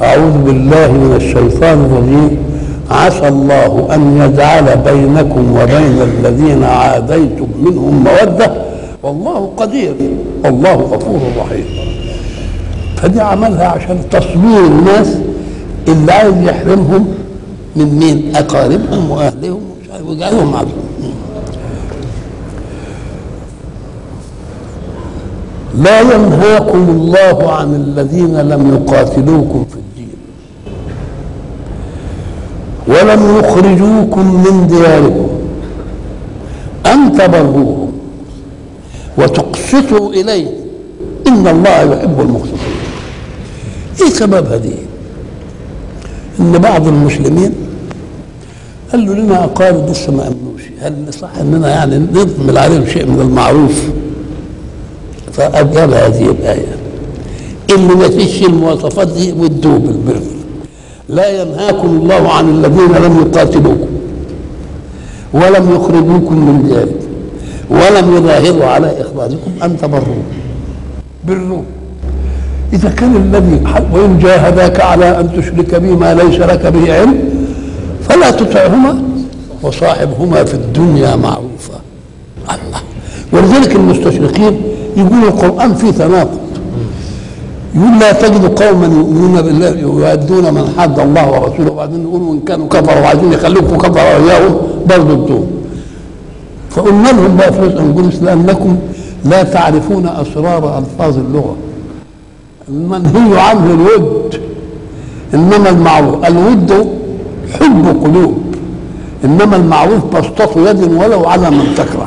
أعوذ بالله من الشيطان الرجيم عسى الله أن يجعل بينكم وبين الذين عاديتم منهم مودة والله قدير والله غفور رحيم فدي عملها عشان تصوير الناس اللي عايز يحرمهم من مين؟ أقاربهم وأهلهم ومش عارف ويجعلهم عدو لا ينهاكم الله عن الذين لم يقاتلوكم في الدين ولم يخرجوكم من دياركم أن تبروهم وتقسطوا إليه إن الله يحب المقسطين إيه سبب هذه؟ إن بعض المسلمين قال له لنا أقارب لسه ما أمنوش هل صح إننا يعني نضمن عليهم شيء من المعروف فأجاب هذه الآية اللي ما فيش المواصفات دي ودوه بالبر لا ينهاكم الله عن الذين لم يقاتلوكم ولم يخرجوكم من دياركم ولم يظاهروا على إخراجكم أن تبروه بروا إذا كان الذي وإن جاهداك على أن تشرك بي ما ليس لك به علم فلا تطعهما وصاحبهما في الدنيا معروفا الله ولذلك المستشرقين يقول القرآن فيه تناقض يقول لا تجد قوما يؤمنون بالله يؤدون من حد الله ورسوله وبعدين يقولوا ان كانوا كفروا وعايزين يخلوكم كفروا اياهم برضه انتم فقلنا لهم بقى في نقول لانكم لا تعرفون اسرار الفاظ اللغه المنهي عنه الود انما المعروف الود حب قلوب انما المعروف بسطة يد ولو على من تكره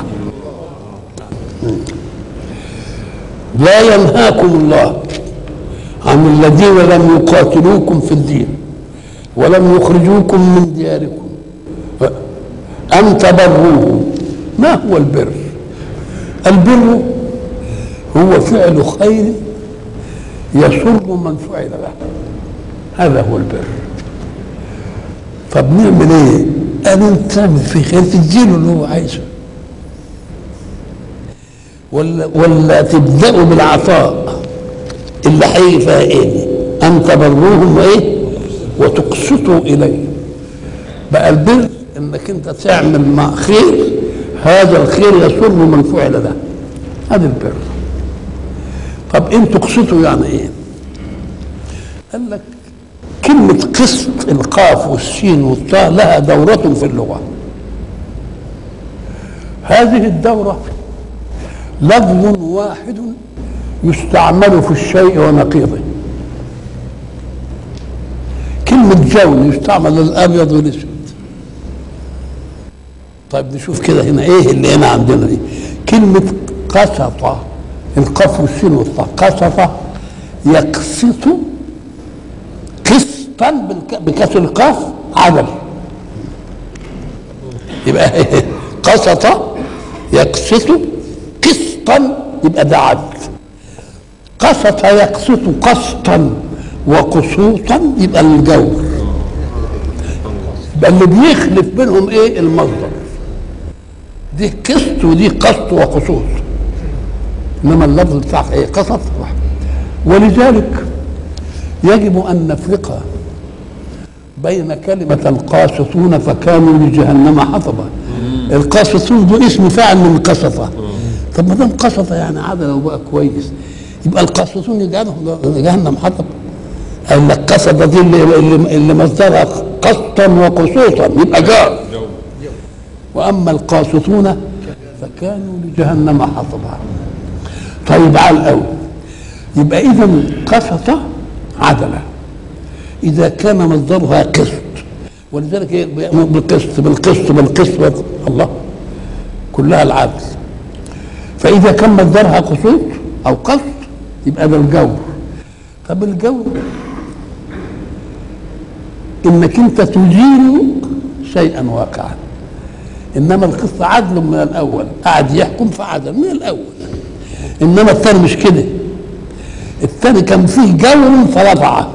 لا ينهاكم الله عن الذين لم يقاتلوكم في الدين ولم يخرجوكم من دياركم أن تبروهم ما هو البر البر هو فعل خير يسر من فعل له هذا هو البر طب نعمل ايه قال انت تعمل في خير تديله اللي هو عايزه ولا ولا تبداوا بالعطاء اللي هيجي فيها ايه ان تبروهم وايه وتقسطوا اليه بقى البر انك انت تعمل مع خير هذا الخير يسر من فعل له هذا البر طب ان تقسطوا يعني ايه قال لك كلمة قسط القاف والسين والطاء لها دورة في اللغة هذه الدورة لفظ واحد يستعمل في الشيء ونقيضه كلمة جون يستعمل للأبيض والأسود طيب نشوف كده هنا ايه اللي هنا عندنا دي كلمة قسط القاف والسين والطاء قسط يقسط قسطا بكسر القاف عدل يبقى قسط يقسط قسطا يبقى ده عدل قسط يقسط قسطا وقسوطا يبقى الجور يبقى اللي بيخلف بينهم ايه المصدر دي قسط ودي قسط وقسوط انما اللفظ بتاع ايه قسط ولذلك يجب ان نفرق بين كلمة القاسطون فكانوا لجهنم حطبا القاسطون ده اسم فاعل من قسطة طب ما دام قسطة يعني عدل وبقى كويس يبقى القاسطون يجعلهم جهنم حطب قال لك قسطة دي اللي, اللي, اللي مصدرها قسطا وقسوطا يبقى جار واما القاسطون فكانوا لجهنم حطبا طيب على الاول يبقى اذا قسط عدله اذا كان مصدرها قسط ولذلك ايه بالقسط بالقسط بالقسط الله كلها العدل فاذا كان مصدرها قسوط او قسط يبقى ده الجور طب الجور انك انت تزيل شيئا واقعا انما القسط عدل من الاول قعد يحكم فعدل من الاول انما الثاني مش كده الثاني كان فيه جور فرفعه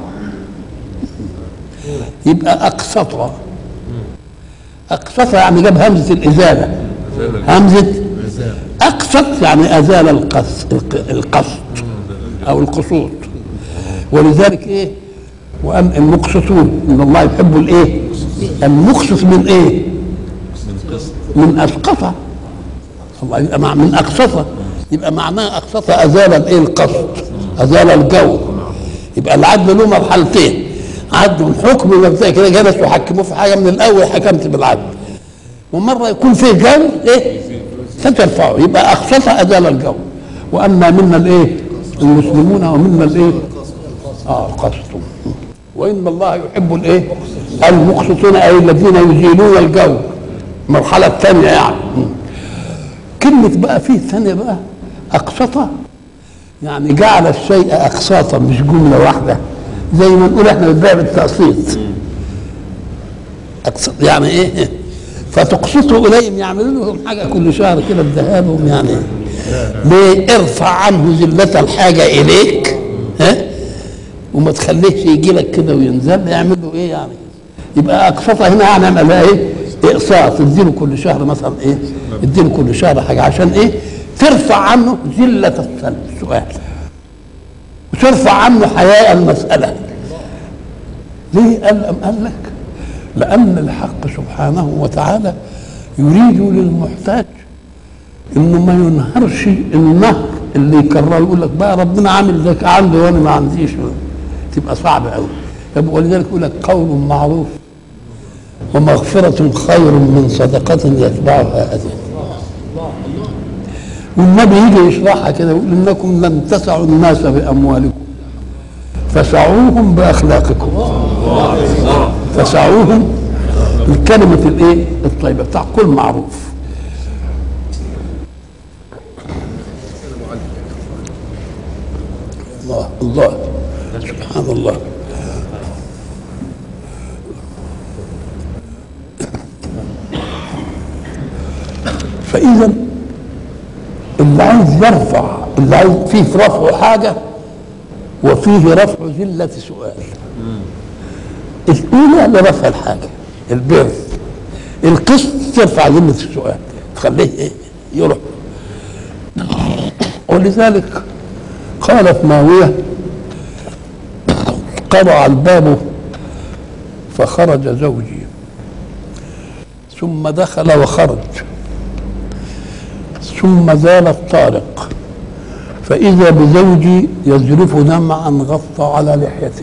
يبقى اقسطها اقسطها يعني جاب همزه الازاله همزه اقسط يعني ازال القسط القسط او القسوط ولذلك ايه وأن المقسطون إن الله يحب الإيه؟ المقسط من إيه؟ من أسقط الله يبقى مع من أقسط يبقى معناه أقسط أزال الإيه القسط أزال الجو يبقى العدل له مرحلتين عدل حكم مبدئي كده جلس يحكموه في حاجة من الأول حكمت بالعدل ومرة يكون فيه جو إيه؟ فترفعه يبقى أقسط أزال الجو وأما منا الإيه؟ المسلمون ومنا الإيه؟ اه قسط وان الله يحب الايه المقسطين اي الذين يزيلون الجو المرحله الثانيه يعني كلمه بقى فيه ثانيه بقى اقسط يعني جعل الشيء اقساطا مش جمله واحده زي ما نقول احنا بنبيع بالتقسيط اقسط يعني ايه فتقسطوا اليهم يعملوا لهم حاجه كل شهر كده اديها لهم يعني ليه ارفع عنه ذله الحاجه اليك ها وما تخليهش يجي لك كده وينزل يعمل له ايه يعني يبقى اقسطها هنا يعني عملها ايه اقساط تديله كل شهر مثلا ايه اديله كل شهر حاجه عشان ايه ترفع عنه ذله السؤال وترفع عنه حياء المساله ليه قال أم قال لك لان الحق سبحانه وتعالى يريد للمحتاج انه ما ينهرش النهر اللي يكرره يقول لك بقى ربنا عامل ذاك عندي وانا ما عنديش تبقى صعبه قوي ولذلك يقول لك قول معروف ومغفرة خير من صدقة يتبعها أذى والنبي يجي يشرحها كده يقول إنكم لم تسعوا الناس بأموالكم فسعوهم بأخلاقكم فسعوهم الكلمة الإيه الطيبة بتاع كل معروف الله الله سبحان الله فإذا اللي عايز يرفع اللي عايز فيه في رفعه حاجة وفيه رفع ذلة سؤال الأولى لرفع الحاجة البر القسط ترفع ذلة السؤال تخليه إيه؟ يروح ولذلك قالت ماوية قرع الباب فخرج زوجي ثم دخل وخرج ثم زال الطارق فإذا بزوجي يذرف دمعا غطى على لحيته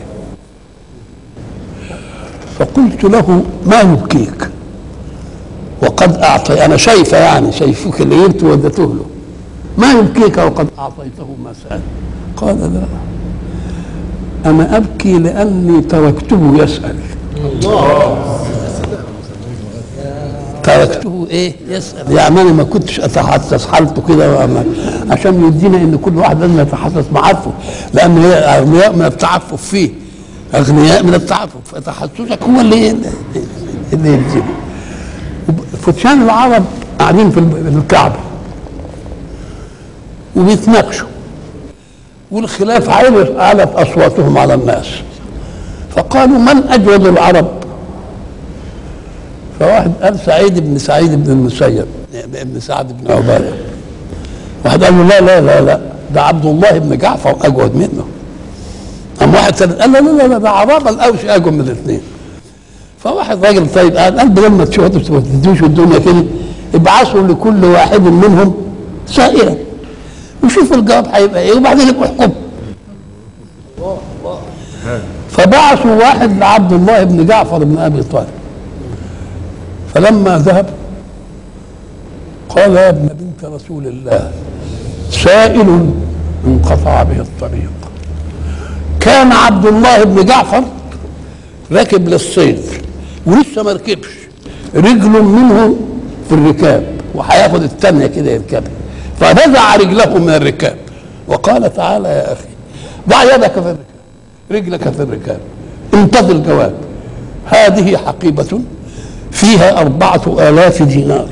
فقلت له ما يبكيك وقد أعطي أنا شايفة يعني شايفك اللي جبت ودته له ما يبكيك وقد أعطيته ما سأل قال لا أنا أبكي لأني تركته يسأل تركته ايه يسال يعني انا ما كنتش اتحسس حالته كده عشان يدينا ان كل واحد لازم يتحسس معارفه لان هي اغنياء من التعفف فيه اغنياء من التعفف فتحسسك هو اللي اللي يلزمه فتيان العرب قاعدين في الكعبه وبيتناقشوا والخلاف عالت علت اصواتهم على الناس فقالوا من اجود العرب فواحد قال سعيد بن سعيد بن المسيب ابن سعد بن عباده واحد قال له لا لا لا لا ده عبد الله بن جعفر اجود منه قام واحد ثالث قال لا لا لا ده عرابه الاوس اجود من الاثنين فواحد راجل طيب قال قال بدل ما تدوش الدنيا كده ابعثوا لكل واحد منهم سائلا وشوفوا الجواب هيبقى ايه وبعدين يبقوا احكموا فبعثوا واحد لعبد الله بن جعفر بن ابي طالب فلما ذهب قال يا ابن بنت رسول الله سائل انقطع به الطريق كان عبد الله بن جعفر راكب للصيد ولسه ما ركبش رجل منه في الركاب وهياخد الثانيه كده يركبها فنزع رجله من الركاب وقال تعالى يا اخي ضع يدك في الركاب رجلك في الركاب انتظر الجواب هذه حقيبه فيها أربعة آلاف دينار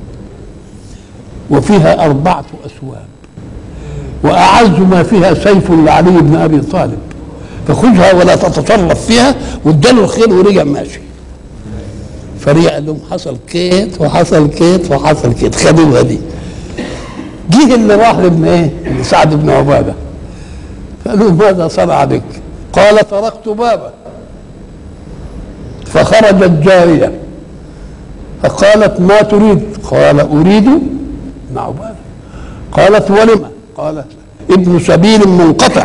وفيها أربعة أسواب وأعز ما فيها سيف لعلي بن أبي طالب فخذها ولا تتصرف فيها واداله الخير ورجع ماشي فرجع قال لهم حصل كيت وحصل كيت وحصل كيت خدوها دي جه اللي راح لابن ايه؟ لسعد بن عباده فقال له ماذا صنع بك؟ قال تركت بابا فخرجت جارية فقالت ما تريد قال أريد نعبان قالت ولم قال ابن سبيل منقطع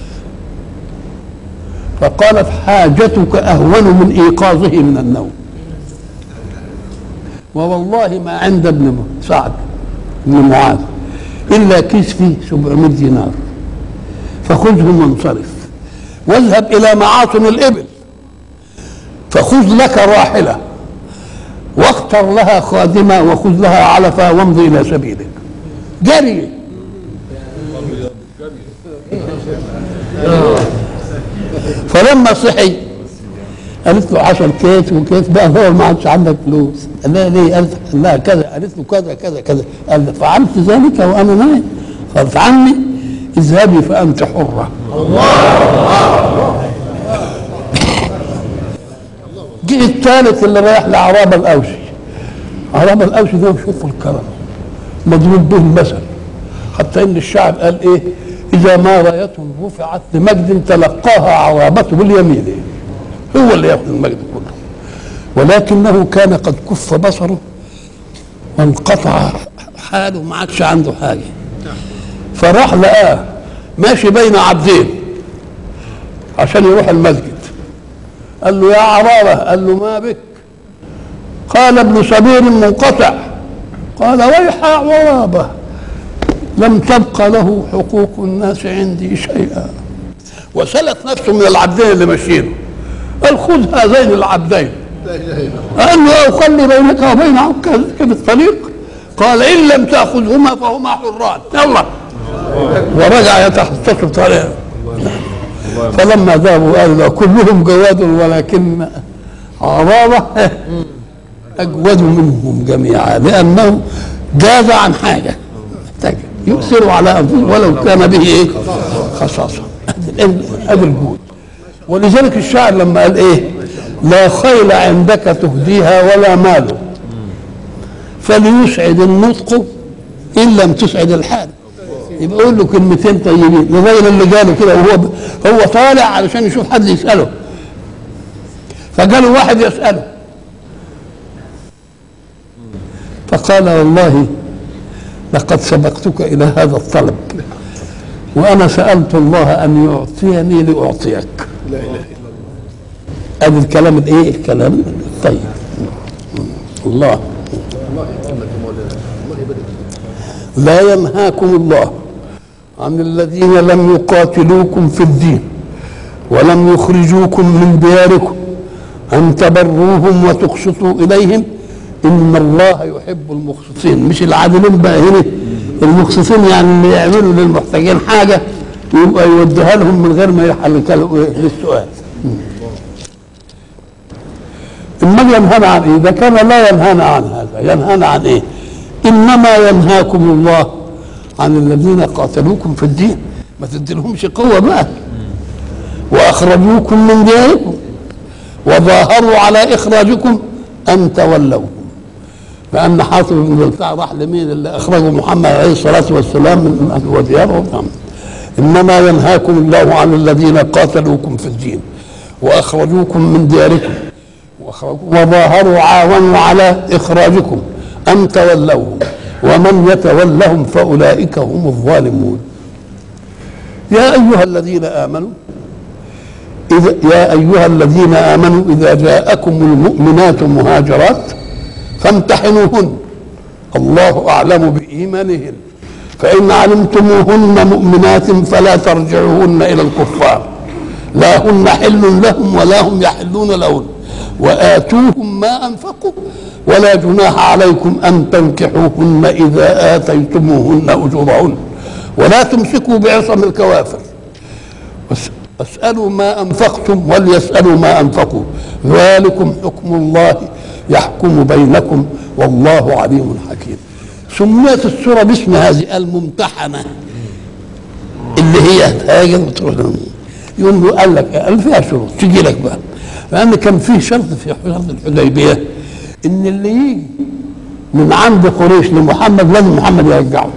فقالت حاجتك أهون من إيقاظه من النوم ووالله ما عند ابن سعد بن معاذ إلا كيس فيه 700 دينار فخذه وانصرف واذهب إلى معاصم الإبل فخذ لك راحلة واختر لها خادمة وخذ لها علفة وامضي إلى سبيلك جري فلما صحي قالت له 10 كيس وكيس بقى هو ما عادش عندك فلوس قال لها ليه؟ قالت لها كذا قالت له كذا كذا كذا قال لها فعلت ذلك وانا نايم قالت عمي اذهبي فانت حره جه الثالث اللي رايح لعرابه الاوسي عرابه الاوسي ده شوفوا الكرم مضروب به المثل حتى ان الشعب قال ايه اذا ما رايه رفعت لمجد تلقاها عرابته باليمين هو اللي ياخذ المجد كله ولكنه كان قد كف بصره وانقطع حاله ما عادش عنده حاجه فراح لقاه ماشي بين عبدين عشان يروح المسجد قال له يا عرابه قال له ما بك قال ابن سبيل منقطع قال ويح عرابه لم تبق له حقوق الناس عندي شيئا وسلت نفسه من العبدين اللي ماشيين قال خذ هذين العبدين قال له اخلي بينك وبين عكازك بالطريق قال ان لم تاخذهما فهما حران يلا ورجع يتحسس طريقه فلما ذهبوا قالوا له كلهم جواد ولكن عرابه اجود منهم جميعا لانه جاز عن حاجه محتاج يؤثر على انفسه ولو كان به ايه خصاصه ادي الجود ولذلك الشاعر لما قال ايه لا خيل عندك تهديها ولا مال فليسعد النطق ان لم تسعد الحال يبقى يقول له كلمتين طيبين الراجل اللي جاله كده وهو هو طالع علشان يشوف حد يساله فجاله واحد يساله فقال والله لقد سبقتك الى هذا الطلب وانا سالت الله ان يعطيني لاعطيك لا اله الا ادي الكلام الايه الكلام الطيب الله الله يكرمك يا مولانا الله يبارك لا ينهاكم الله عن الذين لم يقاتلوكم في الدين ولم يخرجوكم من دياركم ان تبروهم وتقسطوا اليهم ان الله يحب المقسطين مش العادلين بقى هنا المقسطين يعني اللي يعملوا للمحتاجين حاجه يبقى يوديها لهم من غير ما يحلك للسؤال امال ينهانا عن ايه؟ اذا كان لا ينهانا عن هذا ينهانا عن ايه؟ انما ينهاكم الله عن الذين قاتلوكم في الدين ما تديلهمش قوه بقى واخرجوكم من دياركم وظاهروا على اخراجكم ان تولوهم فان حاطب بن بلتع راح لمين اللي اخرجه محمد عليه الصلاه والسلام من اهل وديارهم انما ينهاكم الله عن الذين قاتلوكم في الدين واخرجوكم من دياركم وظاهروا عاونوا على اخراجكم ان تولوهم ومن يتولهم فاولئك هم الظالمون يا ايها الذين امنوا إذا يا ايها الذين امنوا اذا جاءكم المؤمنات مهاجرات فامتحنوهن الله اعلم بايمانهن فان علمتموهن مؤمنات فلا ترجعوهن الى الكفار لا هن حل لهم ولا هم يحلون لهن وآتوهم ما أنفقوا ولا جناح عليكم أن تنكحوهن إذا آتيتموهن أجورهن ولا تمسكوا بعصم الكوافر اسألوا ما أنفقتم وليسألوا ما أنفقوا ذلكم حكم الله يحكم بينكم والله عليم حكيم سميت السورة باسم هذه الممتحنة اللي هي هاجر وتروح يقوم له قال لك قال فيها شروط تجي لك بقى لان كان فيه شرط في شرط الحديبيه ان اللي يجي من عند قريش لمحمد لازم محمد يرجعه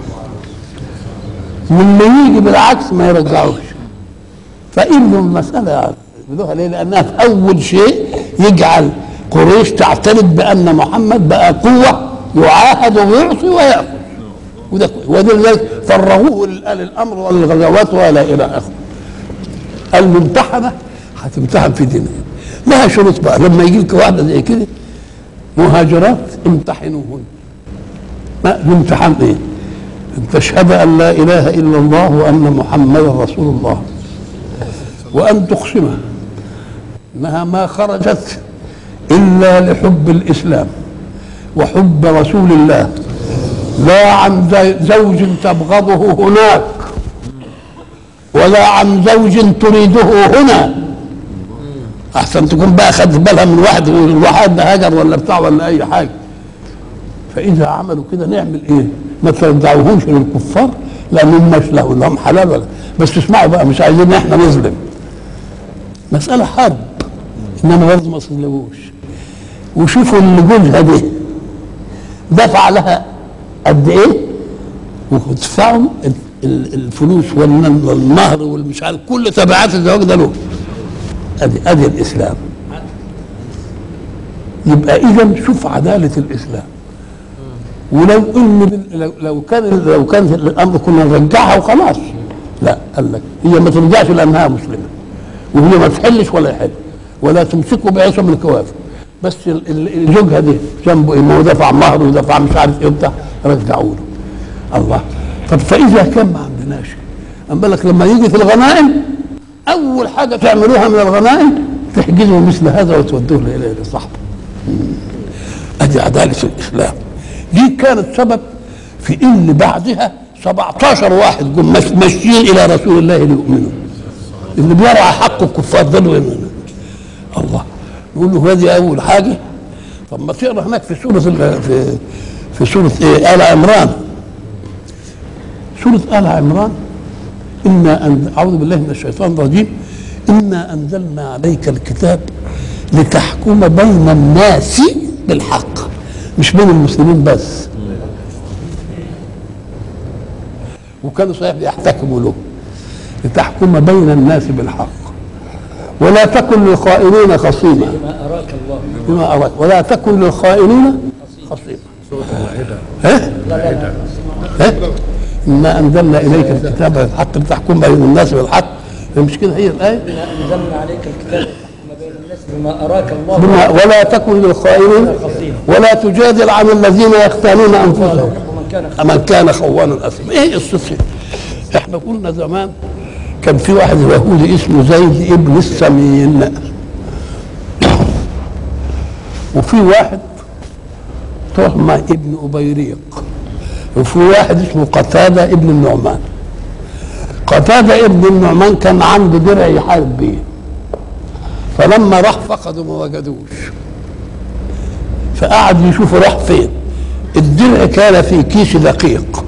واللي يجي بالعكس ما يرجعوش فإنه المسألة يعرفوها ليه؟ لأنها في أول شيء يجعل قريش تعترف بان محمد بقى قوه يعاهد ويعصي ويأخذ وده ولذلك فرغوه للامر والغزوات والى الى اخره الممتحنه هتمتحن في دينها لها شروط بقى لما يجي لك واحده زي كده مهاجرات امتحنوهن ما الامتحان ايه؟ ان تشهد ان لا اله الا الله وان محمدا رسول الله وان تقسم انها ما خرجت الا لحب الاسلام وحب رسول الله لا عن زوج تبغضه هناك ولا عن زوج تريده هنا احسن تكون بقى خدت بالها من واحد والواحد ده هجر ولا بتاع ولا اي حاجه فاذا عملوا كده نعمل ايه؟ ما ترجعوهمش للكفار لانهم مش له لهم حلال ولا بس اسمعوا بقى مش عايزين احنا نظلم مساله حرب انما برضه ما تظلموش وشوفوا اللي جوزها دي دفع لها قد ايه وتدفعهم الفلوس والمهر والمش عارف كل تبعات الزواج ده له ادي ادي الاسلام يبقى اذا شوف عداله الاسلام ولو ان لو, لو كان لو كان الامر كنا نرجعها وخلاص لا قال لك هي ما ترجعش لانها مسلمه وهي ما تحلش ولا يحل ولا تمسكه بعصم الكوافر بس زوجها دي جنبه ايه ما هو دفع مهر ودفع مش عارف ايه وبتاع رجعوا له الله طب فاذا كان ما عندناش اما بالك لما يجي في الغنائم اول حاجه تعملوها من الغنائم تحجزوا مثل هذا وتودوه الى صاحبه ادي عداله الاسلام دي كانت سبب في ان بعدها 17 واحد جم ماشيين الى رسول الله ليؤمنوا اللي بيرعى حق الكفار دول يؤمنوا الله نقول له هذه اول حاجه طب ما تقرا هناك في سوره في في سوره ايه ال عمران سوره ال عمران انا أن اعوذ بالله من الشيطان الرجيم انا انزلنا عليك الكتاب لتحكم بين الناس بالحق مش بين المسلمين بس وكانوا صحيح بيحتكموا له لتحكم بين الناس بالحق ولا تكن للخائنين خصيما بما أراك الله بما أراك ولا تكن للخائنين خصيما ها؟ ها؟ إنا أنزلنا إليك الكتاب بالحق لتحكم بين الناس بالحق مش كده هي الآية إنا أنزلنا عليك الكتاب لتحكم بين الناس بما أراك الله بما ولا تكن للخائنين ولا تجادل عن الذين يختانون أنفسهم ومن كان من كان خوانا اثما ايه الصفه احنا قلنا زمان كان في واحد يهودي اسمه زيد ابن السمين وفي واحد طهمة ابن أبيريق وفي واحد اسمه قتادة ابن النعمان قتادة ابن النعمان كان عنده درع يحارب بيه فلما راح فقده ما وجدوش فقعد يشوف راح فين الدرع كان في كيس دقيق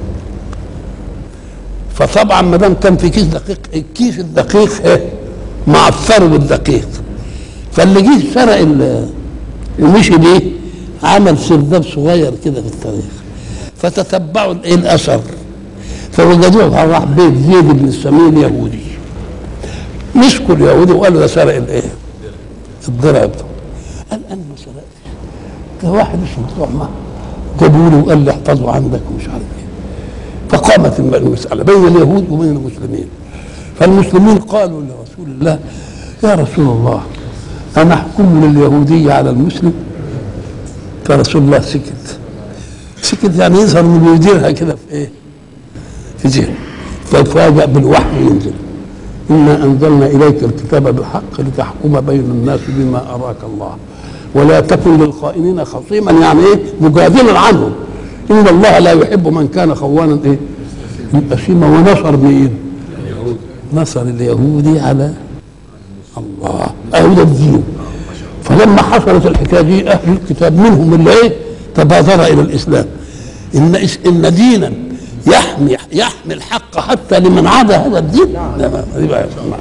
فطبعا ما دام كان في كيس دقيق الكيس الدقيق ايه معفر بالدقيق فاللي جه سرق ال- ومشي بيه عمل سرداب صغير كده في الطريق فتتبعوا الايه الاثر فوجدوه راح بيت زيد بن السمين يهودي مسكوا اليهودي وقالوا ده سرق الايه الضرع بتاعه قال انا ما سرقتش ده واحد اسمه طعمه جابوا له وقال لي احفظوا عندك ومش عارف ايه فقامت الم- المسألة بين اليهود وبين المسلمين فالمسلمين قالوا لرسول الله يا رسول الله أنحكم لليهودية على المسلم فرسول الله سكت سكت يعني يظهر انه يديرها كده في ايه في ذهن ففاجأ بالوحي ينزل إنا أنزلنا إليك الكتاب بالحق لتحكم بين الناس بما أراك الله ولا تكن للخائنين خصيما يعني إيه مجادلا عنهم إن الله لا يحب من كان خوانا إيه أثيما ونصر مين نصر اليهودي على الله أهل الدين فلما حصلت الحكايه دي اهل الكتاب منهم اللي ايه تبادر الى الاسلام ان إس- ان دينا يحمي يحمي الحق حتى لمن عدا هذا الدين لا ما دي بقى ما.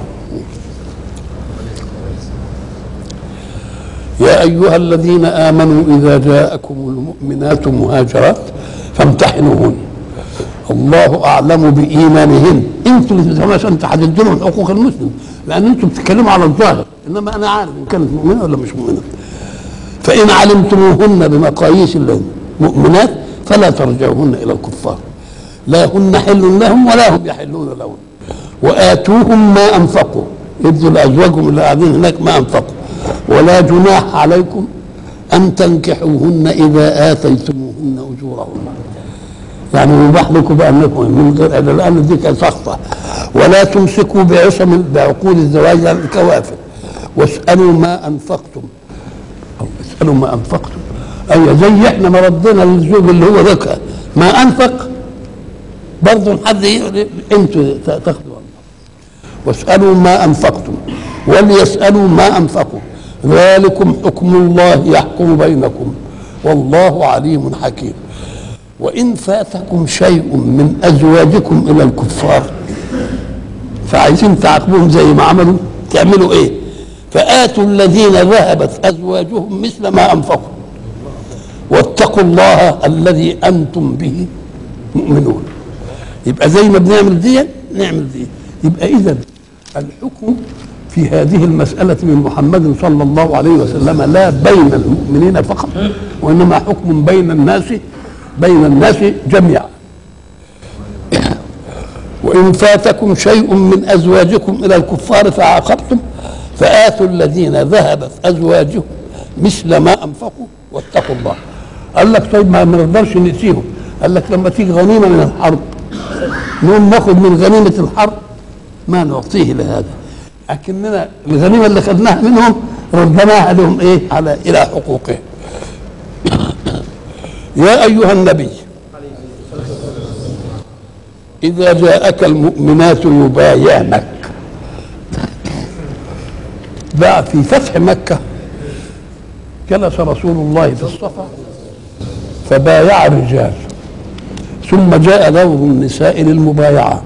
يا ايها الذين امنوا اذا جاءكم المؤمنات مهاجرات فامتحنوهن الله اعلم بايمانهن انتوا اللي تفهموا عشان تحددوا لهم حقوق المسلم لان انتوا بتتكلموا على الظاهر انما انا عارف ان كانت مؤمنه ولا مش مؤمنه فإن علمتموهن بمقاييس المؤمنات فلا ترجعوهن إلى الكفار لا هن حل لهم ولا هم يحلون لهم وآتوهم ما أنفقوا ادوا لأزواجهم اللي قاعدين هناك ما أنفقوا ولا جناح عليكم أن تنكحوهن إذا آتيتموهن أجورهن يعني يباح لكم بأنكم من غير أجل لأن دي كانت سخطة ولا تمسكوا بعصم بعقود الزواج على الكوافر واسألوا ما أنفقتم أو اسألوا ما أنفقتم أي زي احنا ما ردنا للزوج اللي هو ذكى ما أنفق برضه حد ي- انتوا تاخذوا واسألوا ما أنفقتم وليسألوا ما أنفقوا ذلكم حكم الله يحكم بينكم والله عليم حكيم وإن فاتكم شيء من أزواجكم إلى الكفار فعايزين تعاقبوهم زي ما عملوا تعملوا إيه فآتوا الذين ذهبت أزواجهم مثل ما أنفقوا واتقوا الله الذي أنتم به مؤمنون يبقى زي ما بنعمل دي نعمل دي يبقى إذا الحكم في هذه المسألة من محمد صلى الله عليه وسلم لا بين المؤمنين فقط وإنما حكم بين الناس بين الناس جميعا وإن فاتكم شيء من أزواجكم إلى الكفار فعاقبتم فآتوا الذين ذهبت أزواجهم مثل ما أنفقوا واتقوا الله قال لك طيب ما ما نقدرش نسيهم قال لك لما تيجي غنيمة من الحرب نقوم ناخد من غنيمة الحرب ما نعطيه لهذا لكننا الغنيمة اللي خدناها منهم ردناها لهم ايه على الى حقوقهم يا ايها النبي اذا جاءك المؤمنات يبايعنك بقى في فتح مكة جلس رسول الله في الصفا فبايع الرجال ثم جاء دور النساء للمبايعه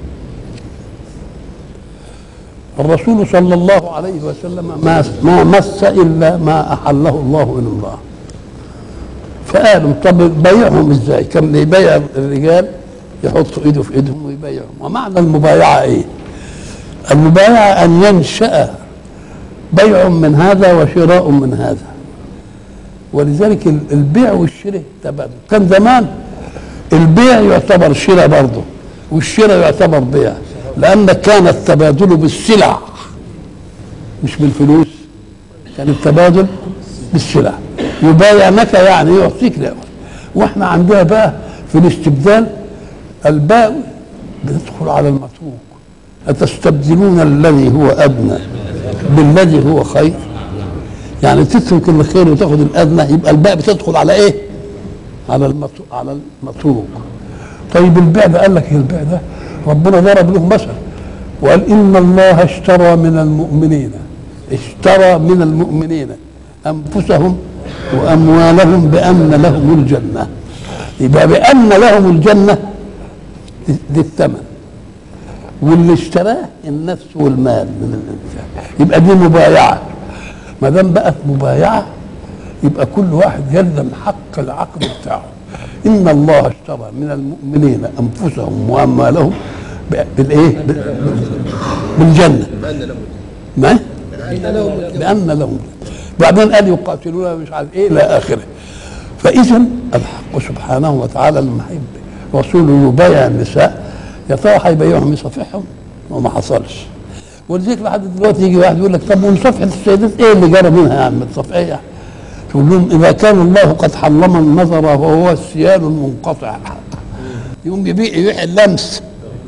الرسول صلى الله عليه وسلم ما ما مس الا ما احله الله من الله فقالوا طب بيعهم ازاي؟ كان بيبايع الرجال يحطوا ايده في ايدهم ويبايعهم ومعنى المبايعه ايه؟ المبايعه ان ينشا بيع من هذا وشراء من هذا ولذلك ال- البيع والشراء تبادل كان زمان البيع يعتبر شراء برضه والشراء يعتبر بيع لأن كان التبادل بالسلع مش بالفلوس كان التبادل بالسلع يبايعنك يعني يعطيك لا واحنا عندنا بقى في الاستبدال الباء بتدخل على المتروك أتستبدلون الذي هو أدنى بالذي هو خير يعني تترك الخير وتاخد الأدنى يبقى الباء بتدخل على إيه؟ على المتروك على المتروك طيب البيع ده قال لك البيع ده ربنا ضرب له مثل وقال ان الله اشترى من المؤمنين اشترى من المؤمنين انفسهم واموالهم بان لهم الجنه يبقى بان لهم الجنه دي الثمن واللي اشتراه النفس والمال من الانسان يبقى دي مبايعه ما دام بقت مبايعه يبقى كل واحد يلزم حق العقد بتاعه ان الله اشترى من المؤمنين انفسهم واموالهم ب- بالايه ب- بالجنه بأن لهم ما بان لهم بعدين قال يقاتلون مش عارف ايه الى اخره فاذا الحق سبحانه وتعالى لما يحب رسوله يبايع النساء يا ترى هيبايعهم يصافحهم وما حصلش ولذلك لحد دلوقتي يجي واحد يقول لك طب ومصافحه السيدات ايه اللي جرى منها يا عم الصفحيه تقول لهم اذا كان الله قد حرم النظر وهو السيال المنقطع يقوم يبيع يبيع اللمس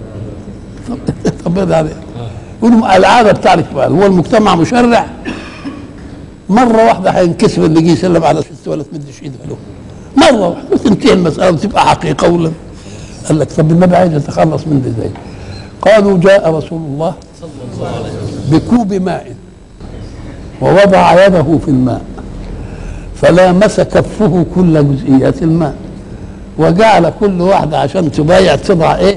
طب طب ده عليه يقول لهم العاده بتاعتك بقى هو المجتمع مشرع مره واحده هينكسر اللي يجي يسلم على ست ولا تمدش ايدها له مره واحده وتنتهي المساله وتبقى حقيقه ولا قال لك طب النبي عايز يتخلص من دي ازاي؟ قالوا جاء رسول الله بكوب ماء ووضع يده في الماء فلامس كفه كل جزئيات الماء وجعل كل واحده عشان تبايع تضع ايه؟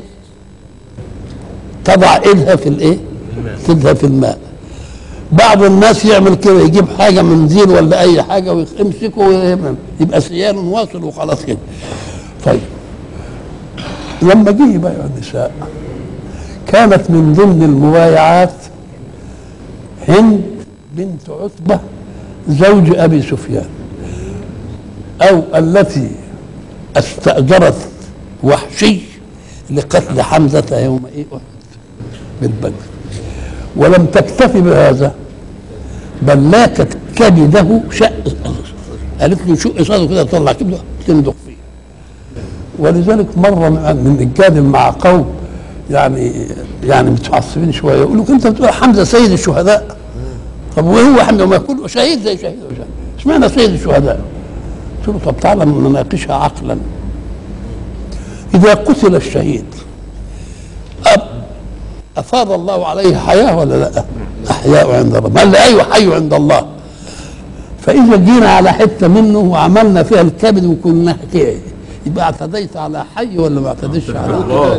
تضع ايدها في الايه؟ ايدها في الماء بعض الناس يعمل كده يجيب حاجه منديل ولا اي حاجه ويمسكه ويعمل. يبقى سيال واصل وخلاص كده طيب لما جه يبايع النساء كانت من ضمن المبايعات هند بنت عتبه زوج ابي سفيان او التي استاجرت وحشي لقتل حمزه يوم ايه احد بالبدر ولم تكتفي بهذا بل لاكت كبده شق قالت له شق صدره كده طلع كبده تندق فيه ولذلك مره من الجانب مع قوم يعني يعني متعصبين شويه يقول لك انت بتقول حمزه سيد الشهداء طب وهو حمزه ما يكون شهيد زي شهيد وشهيد. اشمعنى سيد الشهداء؟ قلت له طب تعالى نناقشها عقلا اذا قتل الشهيد أب افاض الله عليه حياه ولا لا؟ احياء عند الله قال لي ايوه حي عند الله فاذا جينا على حته منه وعملنا فيها الكبد وكنا كده يبقى اعتديت على حي ولا ما اعتديتش على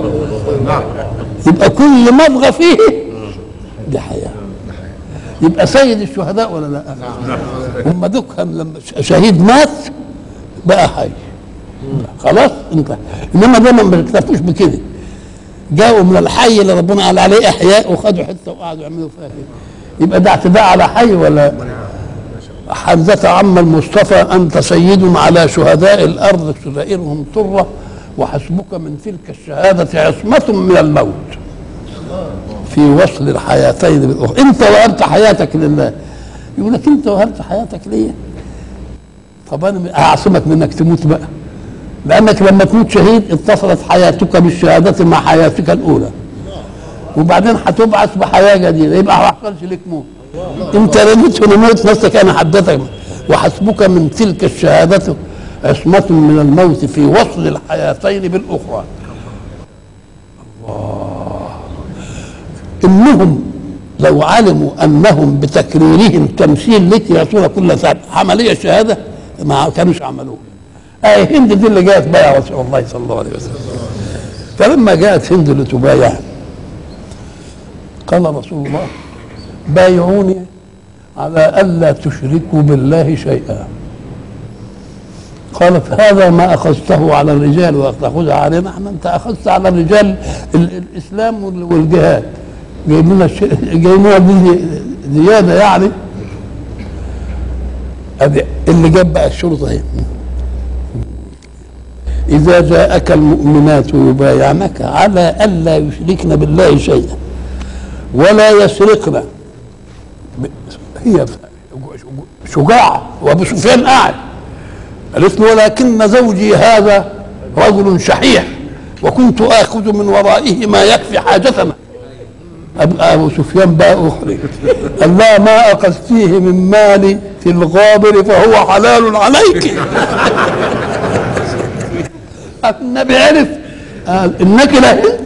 يبقى كل مضغه فيه دي حياه يبقى سيد الشهداء ولا لا؟ هم دكهم لما شهيد مات بقى حي خلاص انت انما دايما ما بيكتفوش بكده جاءوا من الحي اللي ربنا قال عليه احياء وخدوا حته وقعدوا يعملوا فيها كده يبقى ده اعتداء على حي ولا حمزة عم المصطفى أنت سيد على شهداء الأرض سرائرهم طرة وحسبك من تلك الشهادة عصمة من الموت في وصل الحياتين بالأخرى أنت وهبت حياتك لله يقول لك أنت وهبت حياتك ليه طب أنا أعصمك من إنك تموت بقى لأنك لما تموت شهيد اتصلت حياتك بالشهادة مع حياتك الأولى وبعدين هتبعث بحياة جديدة يبقى ما حصلش لك موت انت رميت ونموت نفسك انا حدثك وحسبك من تلك الشهادة عصمة من الموت في وصل الحياتين بالأخرى الله إنهم لو علموا أنهم بتكريرهم تمثيل لك يعطون كل ساعة عملية شهادة ما كانوش عملوها أي هند دي اللي جاءت بايع رسول الله صلى الله عليه وسلم فلما جاءت هند لتبايع قال رسول الله بايعوني على ألا تشركوا بالله شيئا قالت هذا ما أخذته على الرجال وتأخذها علينا احنا أنت أخذت على الرجال ال- الإسلام وال- والجهاد جايب لنا الش- جايب لنا دي زيادة يعني أدي اللي جاب بقى الشروط اهي إذا جاءك المؤمنات يبايعنك على ألا يشركن بالله شيئا ولا يسرقن هي شجاعة وابو سفيان قاعد قالت له ولكن زوجي هذا رجل شحيح وكنت آخذ من ورائه ما يكفي حاجتنا أب- أبو سفيان بقى أخرج قال لا ما أخذتيه من مالي في الغابر فهو حلال عليك النبي عرف قال إنك لهند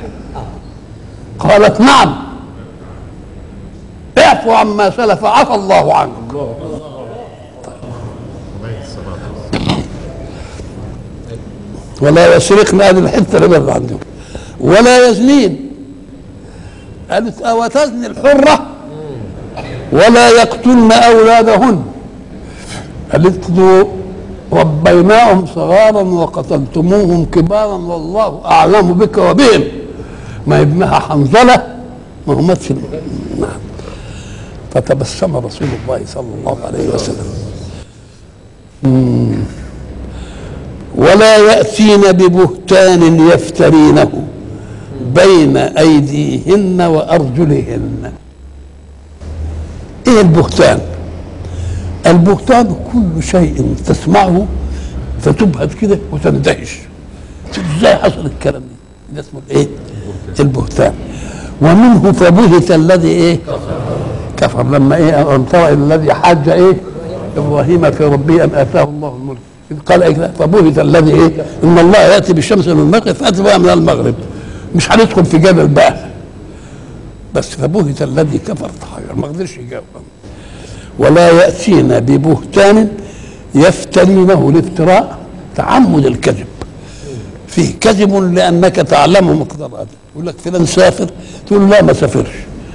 قالت نعم اعفو عما سلف عفى الله عنك ولا يسرقن هذه الحته اللي بره عندهم ولا يزنين قالت او تزني الحره ولا يقتلن اولادهن قالت له ربيناهم صغارا وقتلتموهم كبارا والله اعلم بك وبهم ما ابنها حنظله ما هو مات في نعم فتبسم رسول الله صلى الله عليه وسلم مم. ولا يأتين ببهتان يفترينه بين أيديهن وأرجلهن إيه البهتان البهتان كل شيء تسمعه فتبهت كده وتندهش ازاي حصل الكلام ده ده اسمه الايه البهتان ومنه فبهت الذي ايه كفر لما ايه أن ترى الذي حاج ايه ابراهيم في ربه ان اتاه الله الملك إذ قال إيه فبهت الذي ايه ان الله ياتي بالشمس من المغرب فاتي بقى من المغرب مش هندخل في جبل بقى بس فبهت الذي كفر تحير ما قدرش يجاوب ولا ياتين ببهتان يفترينه الافتراء تعمد الكذب فيه كذب لانك تعلم مقدار هذا يقول لك فلان سافر تقول له لا ما سافرش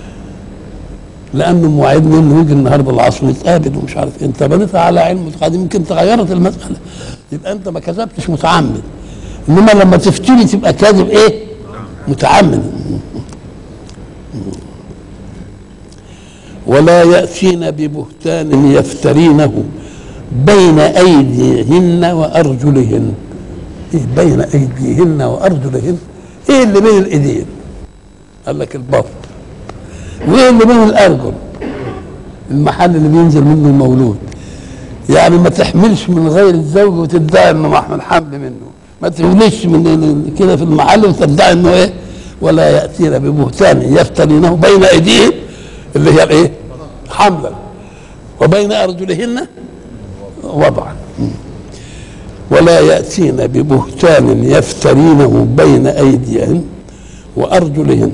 لانه موعدني انه يجي النهارده العصر نتقابل ومش عارف إيه. انت بنيتها على علم متقدم يمكن تغيرت المساله يبقى انت ما كذبتش متعمد انما لما تفتري تبقى كاذب ايه؟ متعمد ولا يأتين ببهتان يفترينه بين أيديهن وأرجلهن إيه بين أيديهن وأرجلهن إيه اللي بين الإيدين قال لك البطن وإيه اللي بين الأرجل المحل اللي بينزل منه المولود يعني ما تحملش من غير الزوج وتدعي انه محمل حمل منه ما تولدش من كده في المحل وتدعي انه ايه ولا ياتين ببهتان يفترينه بين ايديهم اللي هي الايه حملا وبين ارجلهن وضعا ولا ياتين ببهتان يفترينه بين ايديهن وارجلهن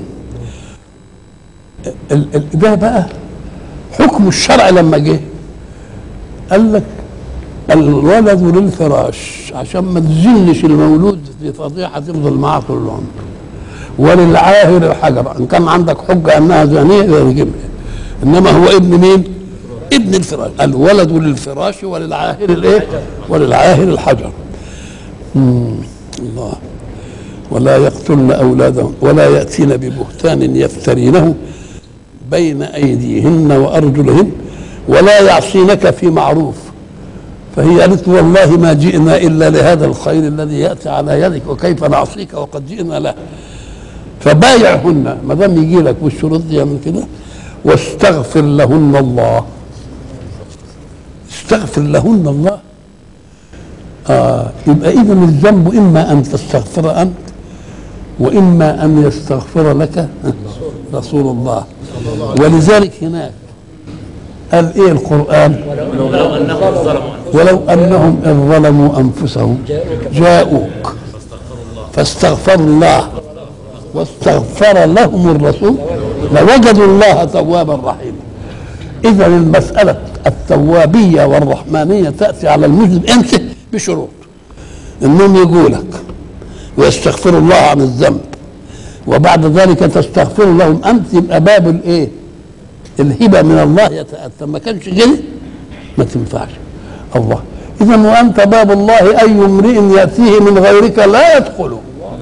ال- ال- ده بقى حكم الشرع لما جه قال لك الولد للفراش عشان ما تزنش المولود في فضيحه تفضل معاه طول العمر وللعاهر الحجر ان كان عندك حجه انها زانيه يجيبها انما هو ابن مين؟ ابن الفراش الولد للفراش وللعاهر الايه؟ وللعاهر الحجر مم. الله ولا يقتلن اولادهم ولا ياتين ببهتان يفترينه بين ايديهن وارجلهن ولا يعصينك في معروف فهي قالت والله ما جئنا الا لهذا الخير الذي ياتي على يدك وكيف نعصيك وقد جئنا له فبايعهن ما دام يجي لك بالشروط دي من كده واستغفر لهن الله استغفر لهن الله آه يبقى اذا الذنب اما ان تستغفر انت واما ان يستغفر لك رسول الله ولذلك هناك قال ايه القران ولو انهم ظلموا ولو انهم ان ظلموا انفسهم جاءوك فاستغفروا الله واستغفر لهم الرسول لوجدوا الله توابا رحيما اذا المساله التوابيه والرحمانيه تاتي على المذنب انت بشروط انهم يجوا لك ويستغفروا الله عن الذنب وبعد ذلك تستغفر لهم انت يبقى باب الايه الهبه من الله يتاتى ما كانش كده ما تنفعش الله اذا وانت باب الله اي امرئ ياتيه من غيرك لا يدخله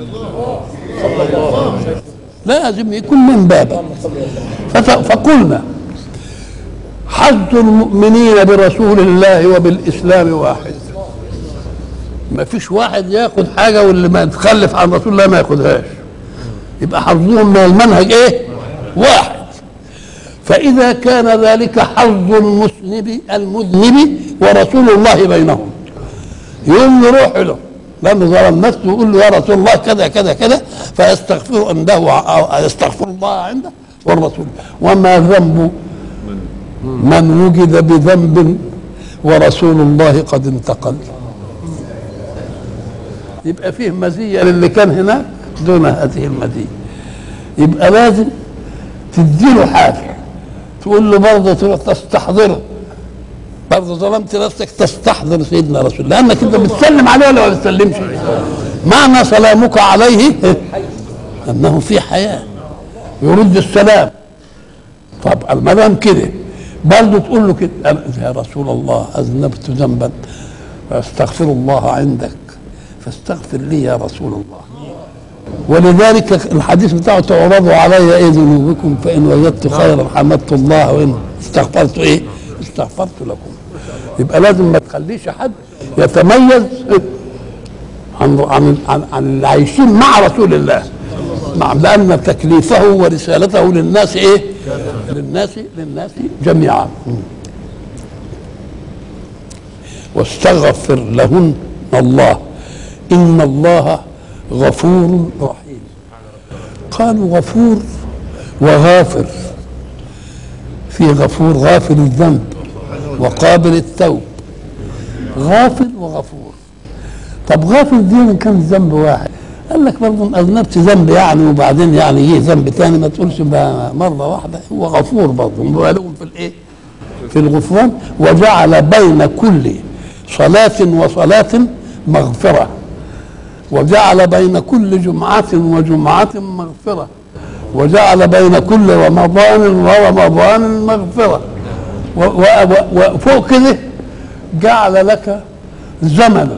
لازم يكون من بابه فت- فقلنا حظ المؤمنين برسول الله وبالاسلام واحد ما فيش واحد ياخد حاجه واللي ما يتخلف عن رسول الله ما ياخدهاش يبقى حظهم من المنهج ايه واحد فإذا كان ذلك حظ المذنب المذنب ورسول الله بينهم يقوم يروح له لأنه ظلم نفسه يقول له يا رسول الله كذا كذا كذا فيستغفر عنده أو يستغفر الله عنده والرسول وما ذنب من وجد بذنب ورسول الله قد انتقل يبقى فيه مزية للي كان هناك دون هذه المزية يبقى لازم تديله حاجة تقول له برضه تروح تستحضره برضه ظلمت نفسك تستحضر سيدنا رسول الله لانك انت بتسلم عليه ولا ما بتسلمش معنى سلامك عليه انه في حياه يرد السلام طب ما دام كده برضه تقول له كده أنا- يا رسول الله اذنبت ذنبا فاستغفر الله عندك فاستغفر لي يا رسول الله ولذلك الحديث بتاعه تعرضوا علي ايه ذنوبكم فان وجدت خيرا حمدت الله وان استغفرت ايه استغفرت لكم يبقى لازم ما تخليش حد يتميز عن عن عن, عن اللي عايشين مع رسول الله نعم لان تكليفه ورسالته للناس ايه للناس للناس جميعا واستغفر لهن الله ان الله غفور رحيم قالوا غفور وغافر في غفور غافر الذنب وقابل التوب غافر وغفور طب غافر دي إن كان ذنب واحد قال لك برضه إن اذنبت ذنب يعني وبعدين يعني جه ذنب تاني ما تقولش بقى مره واحده هو غفور برضه مبالغ في الايه؟ في الغفران وجعل بين كل صلاة وصلاة مغفرة وجعل بين كل جمعة وجمعة مغفرة وجعل بين كل رمضان ورمضان مغفرة و- و- و- وفوق كده جعل لك زمنا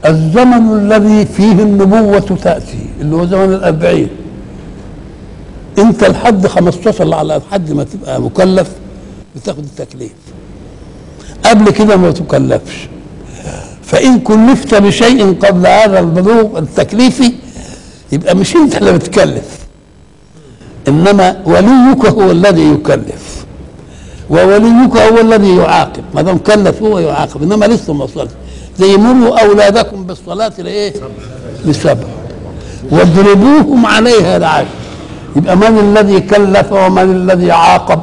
الزمن الذي فيه النبوة تأتي اللي هو زمن الأربعين انت لحد 15 على لحد ما تبقى مكلف بتاخد التكليف قبل كده ما تكلفش فان كلفت بشيء قبل هذا البلوغ التكليفي يبقى مش انت اللي بتكلف انما وليك هو الذي يكلف ووليك هو الذي يعاقب ما دام كلف هو يعاقب انما لسه ما وصلش زي مروا اولادكم بالصلاه لايه؟ لسبع واضربوهم عليها العشر يبقى من الذي كلف ومن الذي عاقب؟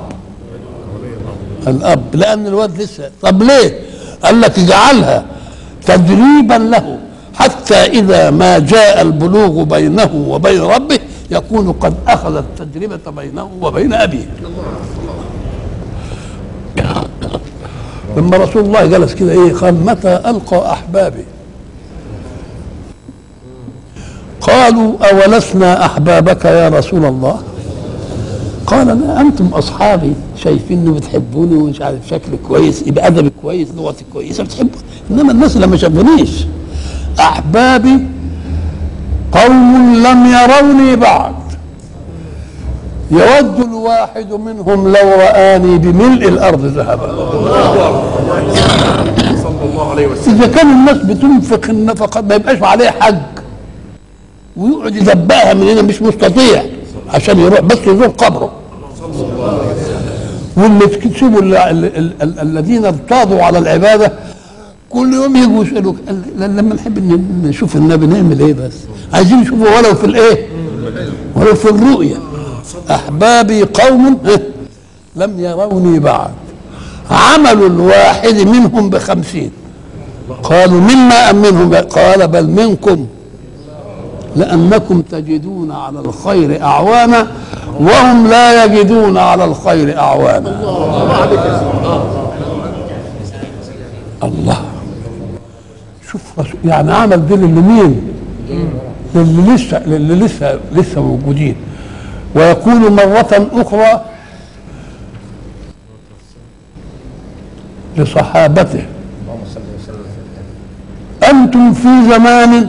الاب لان الواد لسه طب ليه؟ قال لك اجعلها تدريبا له حتى اذا ما جاء البلوغ بينه وبين ربه يكون قد اخذ التجربه بينه وبين ابيه لما رسول الله جلس كده ايه قال متى القى احبابي قالوا اولسنا احبابك يا رسول الله قال لا انتم اصحابي شايفيني بتحبوني ومش عارف شكلي كويس يبقى ادبي كويس لغتي كويسه بتحبوا انما الناس اللي ما شافونيش احبابي قوم لم يروني بعد يود الواحد منهم لو رآني بملء الأرض ذهبا صلى الله عليه وسلم إذا كان الناس بتنفق النفقة ما يبقاش عليه حج ويقعد يدبقها من هنا مش مستطيع عشان يروح بس يزور قبره واللي تكتبوا ال- ال- ال- ال- الذين ارتاضوا على العباده كل يوم يجوا يسالوك قال ل- لما نحب ن- نشوف النبي نعمل ايه بس عايزين نشوفه ولو في الايه ولو في الرؤيا احبابي قوم إيه؟ لم يروني بعد عمل الواحد منهم بخمسين قالوا مما أم منهم قال بل منكم لأنكم تجدون على الخير أعوانا وهم لا يجدون على الخير أعوانا الله شوف رسول- يعني عمل دي لمين؟ للي لسه للي لسه لسه موجودين ويقول مرة أخرى لصحابته أنتم في زمان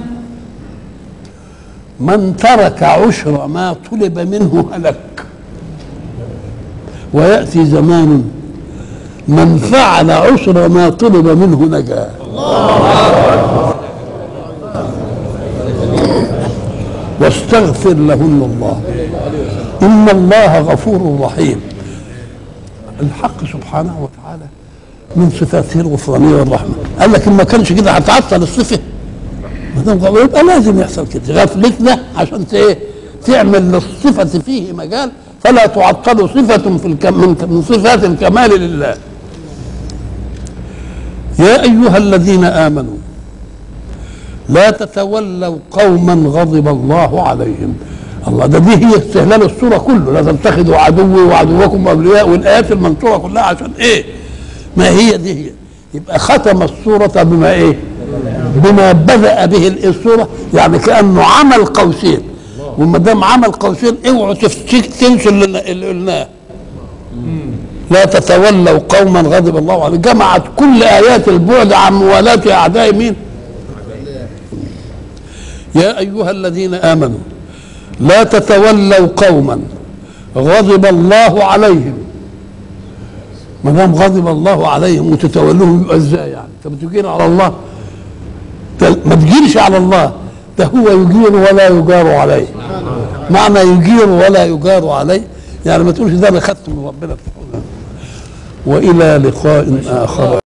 من ترك عشر ما طلب منه هلك ويأتي زمان من فعل عشر ما طلب منه نجا واستغفر لهن الله إن الله غفور رحيم الحق سبحانه وتعالى من صفاته الغفرانية والرحمة قال لك إن ما كانش كده هتعطل الصفة ما دام غفور يبقى لازم يحصل كده غفلتنا عشان ت- ايه تعمل للصفة فيه مجال فلا تعطل صفة في الكم من من صفات الكمال لله يا أيها الذين آمنوا لا تتولوا قوما غضب الله عليهم الله ده دي هي استهلال السوره كله لا تتخذوا عدوي وعدوكم اولياء والايات المنصوره كلها عشان ايه؟ ما هي دي هي يبقى ختم السوره بما ايه؟ بما بدا به السوره يعني كانه عمل قوسين وما دام عمل قوسين اوعوا تفتك- تنسوا اللي اللي قلناه لا تتولوا قوما غضب الله عليهم جمعت كل ايات البعد عن موالاه اعداء مين؟ يا ايها الذين امنوا لا تتولوا قوما غضب الله عليهم ما دام غضب الله عليهم وتتولوهم يبقى ازاي يعني؟ انت بتجير على الله ده ما تجيرش على الله ده هو يجير ولا يجار عليه معنى يجير ولا يجار عليه يعني ما تقولش ده انا خدت من ربنا والى لقاء اخر